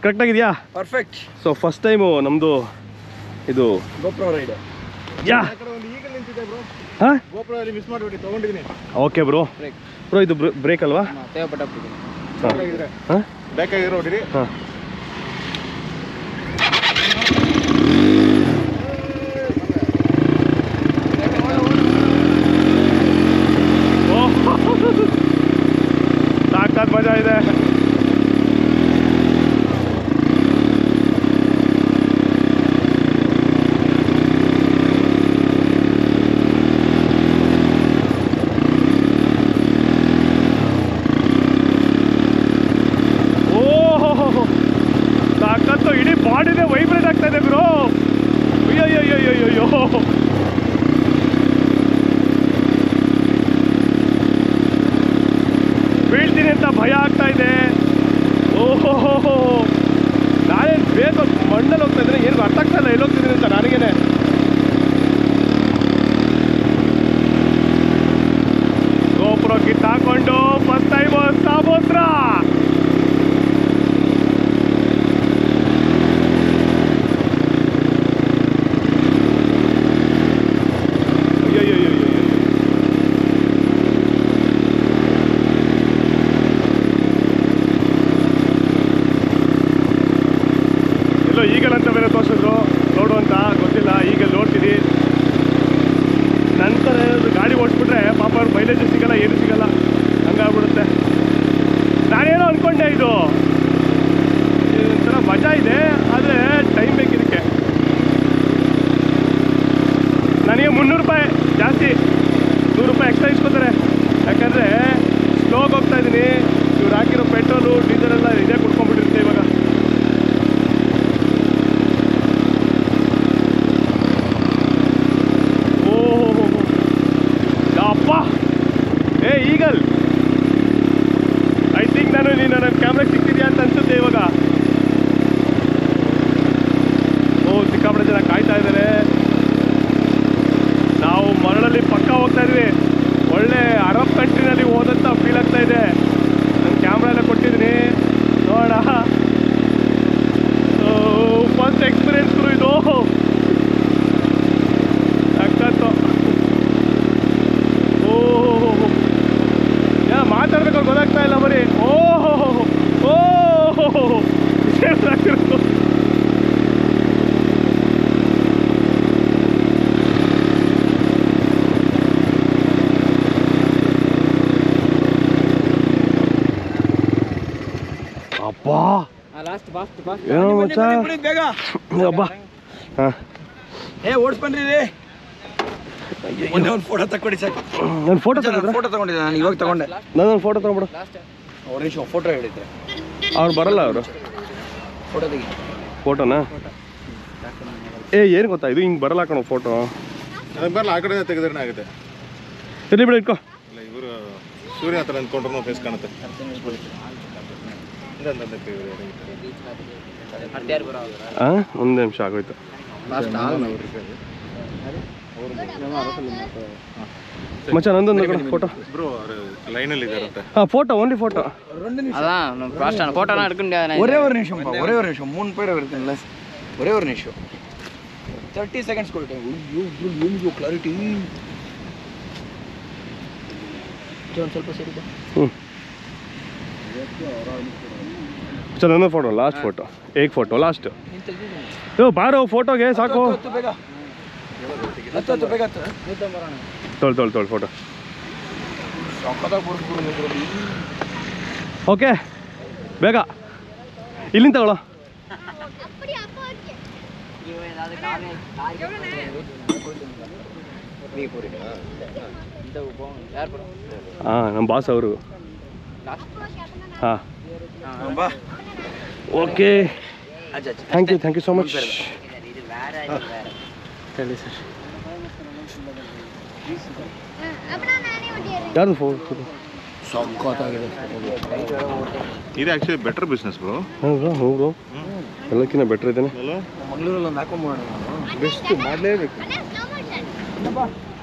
ಕರೆಕ್ಟಾಗಿದೆಯಾ perfect so first time ನಮ್ಮದು ಇದು GoPro ride ಯಾ ಒಂದು ಈಗ ನಿಂತಿದೆ ಬ್ರೋ ಹಾಂ ಗೋಪುರ ಅಲ್ಲಿ ಮಿಸ್ ಮಾಡಿಬಿಡಿ ತೊಗೊಂಡಿದ್ದೀನಿ ಓಕೆ ಬ್ರೋ ಬ್ರೇಕ್ ಬ್ರೋ ಇದು ಬ್ರೇಕ್ ಅಲ್ವಾ ತೇವ ಪಟಾಕ್ಬಿಟ್ಟಿದ್ದೀನಿ ಬೇಕಾಗಿದ್ರೆ ಹಾಂ ಬೇಕಾಗಿರೋ ಹೊಡಿರಿ ಹಾಂ ಸಾಕಾದ ಮಜಾ ಇದೆ ಓಹೋ ಸಾಕತ್ತು ಇಡೀ ಬಾಡಿನೇ ವೈಬ್ರೇಟ್ ಆಗ್ತಾ ಇದೆ ಬ್ರೋ ಅಯ್ಯಯ್ಯಯ್ಯಯ್ಯಯ್ಯೋ ಬೀಳ್ತೀನಿ ಅಂತ ಭಯ ಆಗ್ತಾ ಇದೆ ಓಹೋ ನಾನೇನು ಬೇಗ ಮಣ್ಣಲ್ಲಿ ಹೋಗ್ತಾ ಇದ್ದೀನಿ ಏನು ಅರ್ಥ ಆಗ್ತಾ ಇಲ್ಲ ಎಲ್ಲಿ ಹೋಗ್ತಿದ್ದೀನಿ ಅಂತ ನನಗೇನೆ ಗೋಪುರ ಕಿತ್ತಾಕೊಂಡು ಫಸ್ಟ್ ಟೈಮ್ ಸಮುದ್ರ ಅಯ್ಯಯ್ಯಯ್ಯಯ್ಯಯ್ಯೋ. ಎಲ್ಲೋ ಈಗಲಂತ ಬೇರೆ ತೋರಿಸಿದ್ರು ನೋಡು ಅಂತ ಗೊತ್ತಿಲ್ಲ ಈಗ ನೋಡ್ತೀನಿ ನಂತರ ಏನಾದ್ರು ಗಾಡಿ ಓಡಿಸ್ಬಿಟ್ರೆ ಪಾಪ ಅವ್ರ ಮೈಲೇಜ್ ಸಿಗಲ್ಲ ಏನು ಸಿಗಲ್ಲ ಹಂಗಾಗ್ಬಿಡುತ್ತೆ ನಾನೇನೋ ಅನ್ಕೊಂಡೆ ಇದು ಇದು ಒಂಥರ ಮಜಾ ಇದೆ ಆದರೆ ಟೈಮ್ ಬೇಕಿದಕ್ಕೆ ನನಗೆ ಮುನ್ನೂರು ರೂಪಾಯಿ ಜಾಸ್ತಿ ನೂರು ರೂಪಾಯಿ ಎಕ್ಸ್ಟ್ರಾ ಇಸ್ಕೊತಾರೆ ಯಾಕಂದರೆ ಸ್ಲೋಗಿ ಹೋಗ್ತಾ ಇದ್ದೀನಿ ಇವ್ರು ಹಾಕಿರೋ ಪೆಟ್ರೋಲು ಡೀಸೆಲ್ ಎಲ್ಲ ಇದೇ ಕುಡ್ಕೊಂಡ್ಬಿಟ್ಟಿರುತ್ತೆ ಇವಾಗ ಓಹೋ ಅಪ್ಪ ಏ ಈಗಲ್ ಐ ಥಿಂಕ್ ನಾನು ನೀನು ನನ್ನ ಕ್ಯಾಮ್ರಾಗೆ ಸಿಕ್ತಿದ್ಯಾ ಅಂತ ಅನ್ಸುತ್ತೆ ಇವಾಗ ಓ ಸಿಕ್ಕಾಪಟ್ಟೆ ಜನ ಕಾಯ್ತಾ ಇದ್ದಾರೆ ನಾವು ಮರಳಲ್ಲಿ ಪಕ್ಕ ಹೋಗ್ತಾ ಇದ್ವಿ ಒಳ್ಳೆ ಅರಬ್ ಕಂಟ್ರಿನಲ್ಲಿ ಹೋದಂತ ಫೀಲ್ ಆಗ್ತಾ ಇದೆ ನಾನು ಕ್ಯಾಮ್ರಾ ಎಲ್ಲ ಕೊಟ್ಟಿದ್ದೀನಿ ನೋಡ ಫಸ್ಟ್ ಎಕ್ಸ್ಪೀರಿಯನ್ಸ್ ಇದು ಸಖತ್ತು ಓಹೋ ಯಾ ಮಾತಾಡ್ಬೇಕು ಗೊತ್ತಾಗ್ತಾ ಇಲ್ಲ ಬರೀ ಓಹೋ ಓಹೋ ಆಗ್ತಿರೋದು ಅಪ್ಪ ಲಾಸ್ಟ್ ಫಾಸ್ಟ್ ಫಾಸ್ಟ್ ಏನೋ ಮಚ್ಚ ಬೇಗ ಅಬ್ಬ ಹಾಂ ಏ ಓಡಿಸ್ಬನ್ರಿ ರೀ ಮೊನ್ನೆ ಒಂದು ಫೋಟೋ ತಕ್ಕೊಡಿ ಸಾಕು ನಾನು ಫೋಟೋ ತಗೊಂಡ್ರೆ ಫೋಟೋ ತಗೊಂಡಿದ್ದೆ ನಾನು ಇವಾಗ ತಗೊಂಡೆ ನಾನು ಫೋಟೋ ತಗೊಂಡ್ಬಿಡು ಅವ್ರ ನಿಮಿಷ ಫೋಟೋ ಹೇಳಿದ್ರೆ ಅವ್ರು ಬರಲ್ಲ ಅವರು ಫೋಟೋ ತೆಗಿ ಫೋಟೋನಾ ಏ ಏನು ಗೊತ್ತಾ ಇದು ಹಿಂಗೆ ಬರಲ್ಲ ಕಣೋ ಫೋಟೋ ಅದಕ್ಕೆ ಬರಲ್ಲ ಆ ಕಡೆ ತೆಗೆದ್ರೆ ಆಗುತ್ತೆ ಇರ್ಲಿ ಬಿಡು ಇಟ್ಕೋ ಇಲ್ಲ ಇವರು ಸೂರ್ಯ ಹತ್ರ ಅಂದ್ಕೊಂಡ್ರು ಫೇಸ್ ಕಾಣುತ್ತೆ ಇಲ್ಲ, ಇಲ್ಲ, ಇಲ್ಲ, ಇವ್ರು ಯಾರು? ಹಾಂ ಒಂದು ನಿಮಿಷ ಆಗೋಯ್ತು ಮಚ್ಚ ನಂದೊಂದು ಫೋಟೋ ಇಬ್ರು ಲೈನಲ್ಲಿ ಇದಾರಂತೆ ಹಾಂ ஃபோட்டோ ஓன்லி ஃபோட்டோ அதான் ஃபாஸ்ட்டான ஃபோட்டோலாம் எடுக்க முடியாது ஒரே ஒரு நிமிஷம் ஒரே ஒரு நிமிஷம் மூணு பேர் இருக்குங்களா ஒரே ஒரு நிமிஷம் ತರ್ಟಿ ಸೆಕೆಂಡ್ಸ್ ಕೊಡ್ತೇವೆ ಏನು ಕ್ಲಾರಿಟಿ ಒಂದು ಸ್ವಲ್ಪ ಸರಿ ಬಾ ಹ್ಞೂ ಚಲ ನನ್ನ ಫೋಟೋ ಲಾಸ್ಟ್ ಫೋಟೋ ಏಕ್ ಫೋಟೋ ಲಾಸ್ಟ್ ಯೋ ಬಾರೋ ಫೋಟೋಗೆ ಸಾಕು ಹತ್ತು ಬೇಗ ಹತ್ತು ಹತ್ತು ಬೇಗ ಹತ್ತು ತೊಳ್ ತೊಳ್ ತೊಳ್ ಫೋಟೋ ಸಕ್ಕತ್ತಾಗಿ ಬರ್ಸ್ಬಿಡು ಓಕೆ ಬೇಗ ಇಲ್ಲಿಂದ ತಗೊಳ್ಳೋ யார் படம் ಹಾಂ ನಮ್ಮ ಬಾಸ್ ಅವರು ಹಾಂ ಬಾ ಓಕೆ ಅಜ್ಜ ಅಜ್ಜ thank you thank you so much இது வேற இது வேற ಹೇಳಿ ಸರ್ ಯಾರ್ದು ಫೋನ್ ಸಕ್ಕತ್ತಾಗಿದೆ ಇದು ಆ್ಯಕ್ಚುಲಿ ಬೆಟರ್ ಬಿಸ್ನೆಸ್ ಬ್ರೋ ಹೌದು ಹೌದು ಎಲ್ಲಕ್ಕಿಂತ ಬೆಟ್ರ್ ಇದ್ದೇನೆ ಅಲ್ಲ ಮಂಗಳೂರಲ್ಲಿ ಒಂದು ಹಾಕೊಂಬೋಣ ನಾನು ಬೆಸ್ಟ್ ಮಾಡಲೇಬೇಕು ಅಣ್ಣ, slow motion.